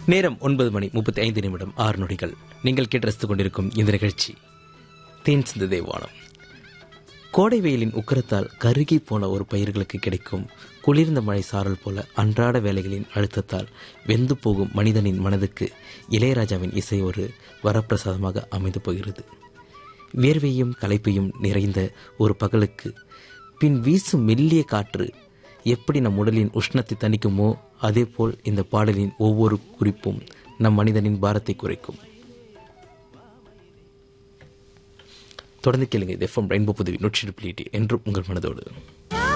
நேரம் ஒன்பது மணி முப்பத்தி ஐந்து நிமிடம் ஆறு நொடிகள் நீங்கள் கேட்டு ரசித்துக் கொண்டிருக்கும் இந்த நிகழ்ச்சி தேன் சிந்து தேவானம் கோடை வெயிலின் உக்கரத்தால் கருகி போன ஒரு பயிர்களுக்கு கிடைக்கும் குளிர்ந்த மழை சாரல் போல அன்றாட வேலைகளின் அழுத்தத்தால் வெந்து போகும் மனிதனின் மனதுக்கு இளையராஜாவின் இசை ஒரு வரப்பிரசாதமாக அமைந்து போகிறது வியர்வையும் களைப்பையும் நிறைந்த ஒரு பகலுக்கு பின் வீசும் மெல்லிய காற்று எப்படி நம் உடலின் உஷ்ணத்தை தணிக்குமோ அதேபோல் இந்த பாடலின் ஒவ்வொரு குறிப்பும் நம் மனிதனின் பாரத்தை குறைக்கும் தொடர்ந்து கேளுங்க இது எஃப்எம் ரெயின்போ புதுவி நூற்றி என்றும் உங்கள் மனதோடு